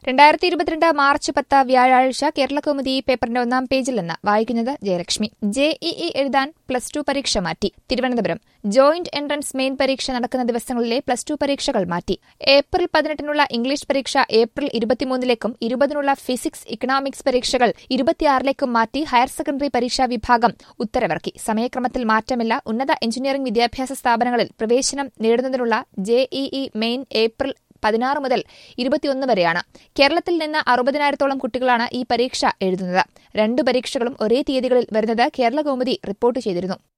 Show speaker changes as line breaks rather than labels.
രണ്ടായിരത്തി ഇരുപത്തിരണ്ട് മാർച്ച് പത്ത് വ്യാഴാഴ്ച കേരള കൗമുദി പേപ്പറിന്റെ ഒന്നാം പേജിൽ നിന്ന് വായിക്കുന്നത് ജയലക്ഷ്മി ജെഇഇ എഴുതാൻ പ്ലസ് ടു പരീക്ഷ മാറ്റി തിരുവനന്തപുരം ജോയിന്റ് എൻട്രൻസ് മെയിൻ പരീക്ഷ നടക്കുന്ന ദിവസങ്ങളിലെ പ്ലസ് ടു പരീക്ഷകൾ മാറ്റി ഏപ്രിൽ പതിനെട്ടിനുള്ള ഇംഗ്ലീഷ് പരീക്ഷ ഏപ്രിൽ ഇരുപത്തിമൂന്നിലേക്കും ഇരുപതിനുള്ള ഫിസിക്സ് ഇക്കണോമിക്സ് പരീക്ഷകൾ ഇരുപത്തിയാറിലേക്കും മാറ്റി ഹയർ സെക്കൻഡറി പരീക്ഷാ വിഭാഗം ഉത്തരവിറക്കി സമയക്രമത്തിൽ മാറ്റമില്ല ഉന്നത എഞ്ചിനീയറിംഗ് വിദ്യാഭ്യാസ സ്ഥാപനങ്ങളിൽ പ്രവേശനം നേടുന്നതിനുള്ള ജെഇഇ മെയിൻ ഏപ്രിൽ പതിനാറ് മുതൽ ഇരുപത്തിയൊന്ന് വരെയാണ് കേരളത്തിൽ നിന്ന് അറുപതിനായിരത്തോളം കുട്ടികളാണ് ഈ പരീക്ഷ എഴുതുന്നത് രണ്ട് പരീക്ഷകളും ഒരേ തീയതികളിൽ വരുന്നത് കേരള കൗമുദി റിപ്പോർട്ട് ചെയ്തിരുന്നു